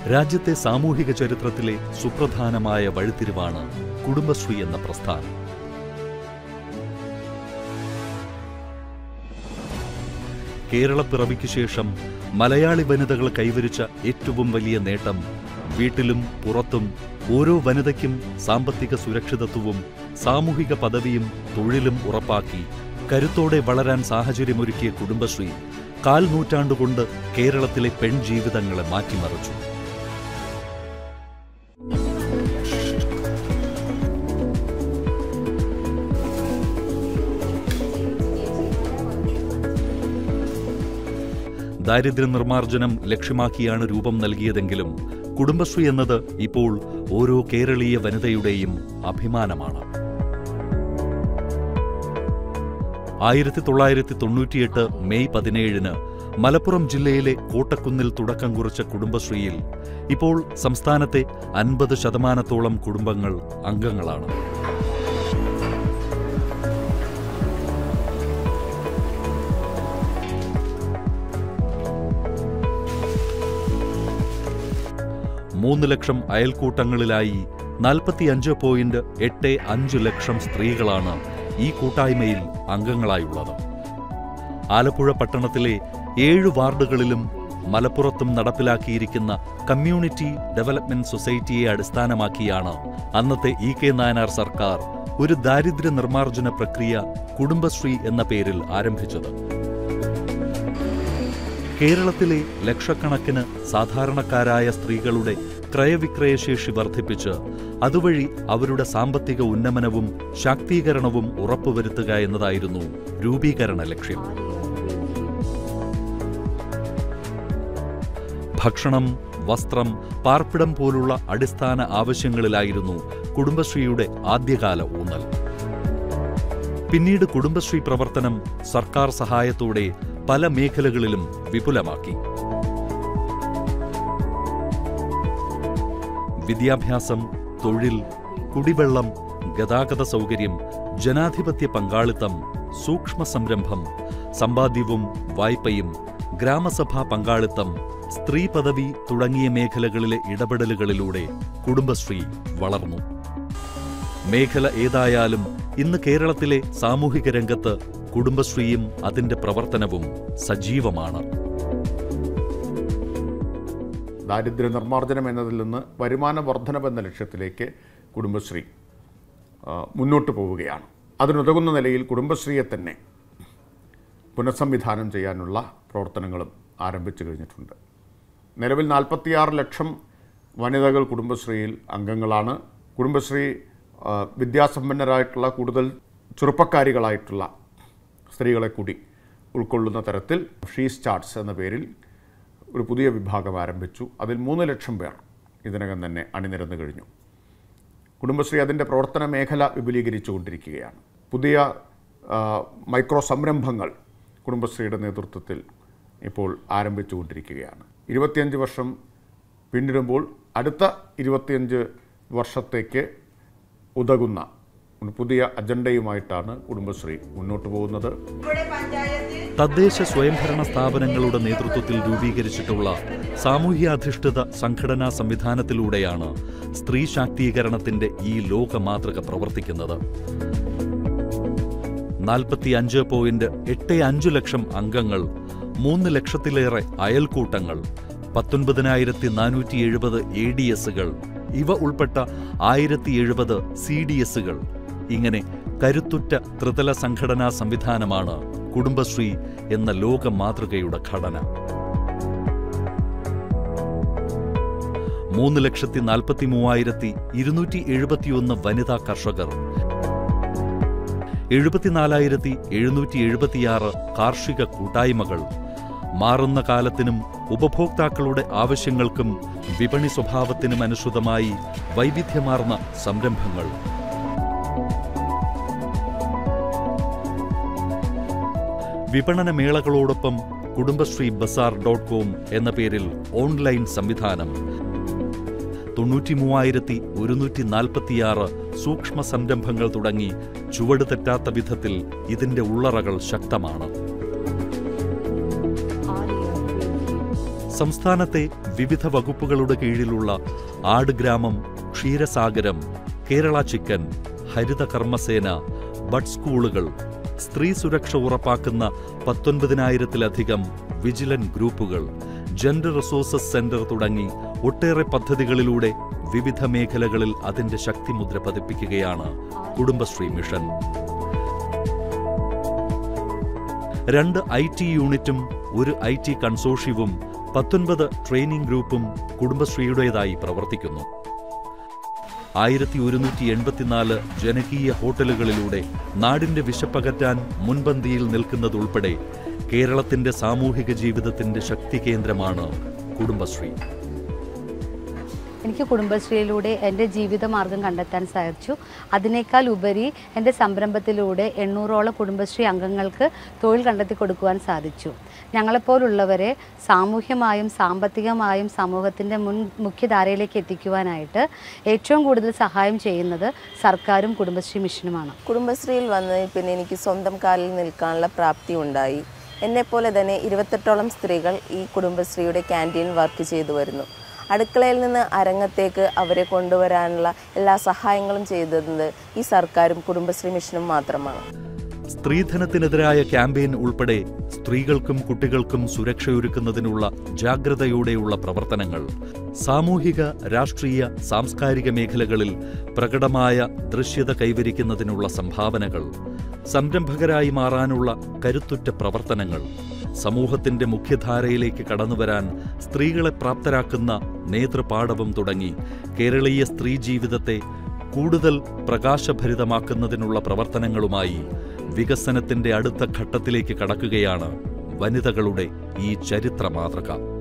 രാജ്യത്തെ സാമൂഹിക ചരിത്രത്തിലെ സുപ്രധാനമായ വഴിത്തിരിവാണ് കുടുംബശ്രീ എന്ന പ്രസ്ഥാനം കേരളപ്പിറവിക്ക് ശേഷം മലയാളി വനിതകൾ കൈവരിച്ച ഏറ്റവും വലിയ നേട്ടം വീട്ടിലും പുറത്തും ഓരോ വനിതയ്ക്കും സാമ്പത്തിക സുരക്ഷിതത്വവും സാമൂഹിക പദവിയും തൊഴിലും ഉറപ്പാക്കി കരുത്തോടെ വളരാൻ സാഹചര്യമൊരുക്കിയ കുടുംബശ്രീ കാൽ നൂറ്റാണ്ടുകൊണ്ട് കേരളത്തിലെ പെൺജീവിതങ്ങളെ മാറ്റിമറിച്ചു ദാരിദ്ര്യ നിർമ്മാർജ്ജനം ലക്ഷ്യമാക്കിയാണ് രൂപം നൽകിയതെങ്കിലും കുടുംബശ്രീ എന്നത് ഇപ്പോൾ ഓരോ കേരളീയ വനിതയുടെയും അഭിമാനമാണ് ആയിരത്തി തൊള്ളായിരത്തി തൊണ്ണൂറ്റിയെട്ട് മെയ് പതിനേഴിന് മലപ്പുറം ജില്ലയിലെ കോട്ടക്കുന്നിൽ തുടക്കം കുറിച്ച കുടുംബശ്രീയിൽ ഇപ്പോൾ സംസ്ഥാനത്തെ അൻപത് ശതമാനത്തോളം കുടുംബങ്ങൾ അംഗങ്ങളാണ് മൂന്ന് ലക്ഷം അയൽക്കൂട്ടങ്ങളിലായി നാൽപ്പത്തിയഞ്ച് പോയിന്റ് എട്ട് അഞ്ച് ലക്ഷം സ്ത്രീകളാണ് ഈ കൂട്ടായ്മയിൽ അംഗങ്ങളായുള്ളത് ആലപ്പുഴ പട്ടണത്തിലെ ഏഴ് വാർഡുകളിലും മലപ്പുറത്തും നടപ്പിലാക്കിയിരിക്കുന്ന കമ്മ്യൂണിറ്റി ഡെവലപ്മെന്റ് സൊസൈറ്റിയെ അടിസ്ഥാനമാക്കിയാണ് അന്നത്തെ ഇ കെ നായനാർ സർക്കാർ ഒരു ദാരിദ്ര്യ നിർമ്മാർജ്ജന പ്രക്രിയ കുടുംബശ്രീ എന്ന പേരിൽ ആരംഭിച്ചത് കേരളത്തിലെ ലക്ഷക്കണക്കിന് സാധാരണക്കാരായ സ്ത്രീകളുടെ ക്രയവിക്രയശേഷി വർദ്ധിപ്പിച്ച് അതുവഴി അവരുടെ സാമ്പത്തിക ഉന്നമനവും ശാക്തീകരണവും ഉറപ്പുവരുത്തുക എന്നതായിരുന്നു രൂപീകരണ ലക്ഷ്യം ഭക്ഷണം വസ്ത്രം പാർപ്പിടം പോലുള്ള അടിസ്ഥാന ആവശ്യങ്ങളിലായിരുന്നു കുടുംബശ്രീയുടെ ആദ്യകാല ഊന്നൽ പിന്നീട് കുടുംബശ്രീ പ്രവർത്തനം സർക്കാർ സഹായത്തോടെ പല മേഖലകളിലും വിപുലമാക്കി വിദ്യാഭ്യാസം തൊഴിൽ കുടിവെള്ളം ഗതാഗത സൗകര്യം ജനാധിപത്യ പങ്കാളിത്തം സൂക്ഷ്മ സംരംഭം സമ്പാദ്യവും വായ്പയും ഗ്രാമസഭാ പങ്കാളിത്തം സ്ത്രീ പദവി തുടങ്ങിയ മേഖലകളിലെ ഇടപെടലുകളിലൂടെ കുടുംബശ്രീ വളർന്നു മേഖല ഏതായാലും ഇന്ന് കേരളത്തിലെ സാമൂഹിക രംഗത്ത് കുടുംബശ്രീയും അതിന്റെ പ്രവർത്തനവും സജീവമാണ് ദാരിദ്ര്യ നിർമ്മാർജ്ജനം എന്നതിൽ നിന്ന് വരുമാന വർധനവ് എന്ന ലക്ഷ്യത്തിലേക്ക് കുടുംബശ്രീ ആ, മുന്നോട്ട് പോവുകയാണ് അതിനുതകുന്ന നിലയിൽ കുടുംബശ്രീയെ തന്നെ പുനഃസംവിധാനം ചെയ്യാനുള്ള പ്രവർത്തനങ്ങളും ആരംഭിച്ചു കഴിഞ്ഞിട്ടുണ്ട് നിലവിൽ നാൽപ്പത്തിയാറ് ലക്ഷം വനിതകൾ കുടുംബശ്രീയിൽ അംഗങ്ങളാണ് കുടുംബശ്രീ ആ, വിദ്യാസമ്പന്നരായിട്ടുള്ള കൂടുതൽ ചെറുപ്പക്കാരികളായിട്ടുള്ള സ്ത്രീകളെ കൂടി ഉൾക്കൊള്ളുന്ന തരത്തിൽ ഷീ സ്റ്റാർട്സ് എന്ന പേരിൽ ഒരു പുതിയ വിഭാഗം ആരംഭിച്ചു അതിൽ മൂന്ന് ലക്ഷം പേർ ഇതിനകം തന്നെ അണിനിരന്നു കഴിഞ്ഞു കുടുംബശ്രീ അതിൻ്റെ പ്രവർത്തന മേഖല വിപുലീകരിച്ചുകൊണ്ടിരിക്കുകയാണ് പുതിയ ആ, മൈക്രോ സംരംഭങ്ങൾ കുടുംബശ്രീയുടെ നേതൃത്വത്തിൽ ഇപ്പോൾ ആരംഭിച്ചുകൊണ്ടിരിക്കുകയാണ് ഇരുപത്തിയഞ്ച് വർഷം പിന്നിടുമ്പോൾ അടുത്ത ഇരുപത്തിയഞ്ച് വർഷത്തേക്ക് ഉതകുന്ന ഒരു പുതിയ അജണ്ടയുമായിട്ടാണ് കുടുംബശ്രീ മുന്നോട്ട് പോകുന്നത് തദ്ദേശ സ്വയംഭരണ സ്ഥാപനങ്ങളുടെ നേതൃത്വത്തിൽ രൂപീകരിച്ചിട്ടുള്ള സാമൂഹ്യാധിഷ്ഠിത സംഘടനാ സംവിധാനത്തിലൂടെയാണ് സ്ത്രീ ശാക്തീകരണത്തിന്റെ ഈ ലോക മാതൃക പ്രവർത്തിക്കുന്നത് നാൽപ്പത്തിയഞ്ച് പോയിന്റ് എട്ട് അഞ്ച് ലക്ഷം അംഗങ്ങൾ മൂന്ന് ലക്ഷത്തിലേറെ അയൽക്കൂട്ടങ്ങൾ പത്തൊൻപതിനായിരത്തി നാനൂറ്റി എഴുപത് എ ഡി എസുകൾ ഇവ ഉൾപ്പെട്ട ആയിരത്തി എഴുപത് സി ഡി എസുകൾ ഇങ്ങനെ കരുത്തുറ്റ ത്രിതല സംഘടനാ സംവിധാനമാണ് കുടുംബശ്രീ എന്ന ലോക മാതൃകയുടെ ഘടന മൂന്ന് ലക്ഷത്തി നാൽപ്പത്തി മൂവായിരത്തി ഇരുന്നൂറ്റി എഴുപത്തിയൊന്ന് വനിതാ കർഷകർ എഴുപത്തിനാലായിരത്തി എഴുന്നൂറ്റി എഴുപത്തിയാറ് കാർഷിക കൂട്ടായ്മകൾ മാറുന്ന കാലത്തിനും ഉപഭോക്താക്കളുടെ ആവശ്യങ്ങൾക്കും വിപണി സ്വഭാവത്തിനും അനുസൃതമായി വൈവിധ്യമാർന്ന സംരംഭങ്ങൾ വിപണന മേളകളോടൊപ്പം കുടുംബശ്രീ ബസാർ ഡോട്ട് കോം എന്ന പേരിൽ ഓൺലൈൻ സംവിധാനം തൊണ്ണൂറ്റി മൂവായിരത്തി ഒരുന്നൂറ്റി നാൽപ്പത്തിയാറ് സൂക്ഷ്മ സംരംഭങ്ങൾ തുടങ്ങി ചുവട് തെറ്റാത്ത വിധത്തിൽ ഇതിന്റെ ഉള്ളറകൾ ശക്തമാണ് സംസ്ഥാനത്തെ വിവിധ വകുപ്പുകളുടെ കീഴിലുള്ള ആട് ഗ്രാമം ക്ഷീരസാഗരം കേരള ചിക്കൻ ഹരിത കർമ്മസേന ബഡ് സ്കൂളുകൾ സ്ത്രീ സുരക്ഷ ഉറപ്പാക്കുന്ന പത്തൊൻപതിനായിരത്തിലധികം വിജിലന്റ് ഗ്രൂപ്പുകൾ ജെൻഡർ റിസോഴ്സസ് സെന്റർ തുടങ്ങി ഒട്ടേറെ പദ്ധതികളിലൂടെ വിവിധ മേഖലകളിൽ അതിന്റെ ശക്തിമുദ്ര പതിപ്പിക്കുകയാണ് കുടുംബശ്രീ മിഷൻ രണ്ട് ഐ ടി യൂണിറ്റും ഒരു ഐ ടി കൺസോഷ്യവും പത്തൊൻപത് ട്രെയിനിംഗ് ഗ്രൂപ്പും കുടുംബശ്രീയുടേതായി പ്രവർത്തിക്കുന്നു ആയിരത്തി ഒരുന്നൂറ്റി എൺപത്തിനാല് ജനകീയ ഹോട്ടലുകളിലൂടെ നാടിന്റെ വിശപ്പകറ്റാൻ മുൻപന്തിയിൽ നിൽക്കുന്നതുൾപ്പെടെ കേരളത്തിന്റെ സാമൂഹിക ജീവിതത്തിന്റെ ശക്തി കേന്ദ്രമാണ് കുടുംബശ്രീ എനിക്ക് കുടുംബശ്രീയിലൂടെ എൻ്റെ ജീവിതമാർഗം കണ്ടെത്താൻ സാധിച്ചു അതിനേക്കാൾ ഉപരി എൻ്റെ സംരംഭത്തിലൂടെ എണ്ണൂറോളം കുടുംബശ്രീ അംഗങ്ങൾക്ക് തൊഴിൽ കണ്ടെത്തി കൊടുക്കുവാൻ സാധിച്ചു ഞങ്ങളെപ്പോലുള്ളവരെ സാമൂഹ്യമായും സാമ്പത്തികമായും സമൂഹത്തിൻ്റെ മുൻ മുഖ്യധാരയിലേക്ക് എത്തിക്കുവാനായിട്ട് ഏറ്റവും കൂടുതൽ സഹായം ചെയ്യുന്നത് സർക്കാരും കുടുംബശ്രീ മിഷനുമാണ് കുടുംബശ്രീയിൽ വന്നതിൽ പിന്നെ എനിക്ക് സ്വന്തം കാലിൽ നിൽക്കാനുള്ള പ്രാപ്തി ഉണ്ടായി എന്നെപ്പോലെ തന്നെ ഇരുപത്തെട്ടോളം സ്ത്രീകൾ ഈ കുടുംബശ്രീയുടെ ക്യാൻറ്റീനിൽ വർക്ക് ചെയ്തു വരുന്നു അടുക്കളയിൽ നിന്ന് അരങ്ങത്തേക്ക് അവരെ കൊണ്ടുവരാനുള്ള എല്ലാ സഹായങ്ങളും ചെയ്തത് ഈ സർക്കാരും കുടുംബശ്രീ മിഷനും മാത്രമാണ് സ്ത്രീധനത്തിനെതിരായ ക്യാമ്പയിൻ ഉൾപ്പെടെ സ്ത്രീകൾക്കും കുട്ടികൾക്കും സുരക്ഷയൊരുക്കുന്നതിനുള്ള ജാഗ്രതയോടെയുള്ള പ്രവർത്തനങ്ങൾ സാമൂഹിക രാഷ്ട്രീയ സാംസ്കാരിക മേഖലകളിൽ പ്രകടമായ ദൃശ്യത കൈവരിക്കുന്നതിനുള്ള സംഭാവനകൾ സംരംഭകരായി മാറാനുള്ള കരുത്തുറ്റ പ്രവർത്തനങ്ങൾ സമൂഹത്തിന്റെ മുഖ്യധാരയിലേക്ക് കടന്നുവരാൻ സ്ത്രീകളെ പ്രാപ്തരാക്കുന്ന നേതൃപാടവം തുടങ്ങി കേരളീയ സ്ത്രീ ജീവിതത്തെ കൂടുതൽ പ്രകാശഭരിതമാക്കുന്നതിനുള്ള പ്രവർത്തനങ്ങളുമായി വികസനത്തിന്റെ അടുത്ത ഘട്ടത്തിലേക്ക് കടക്കുകയാണ് വനിതകളുടെ ഈ ചരിത്ര മാതൃക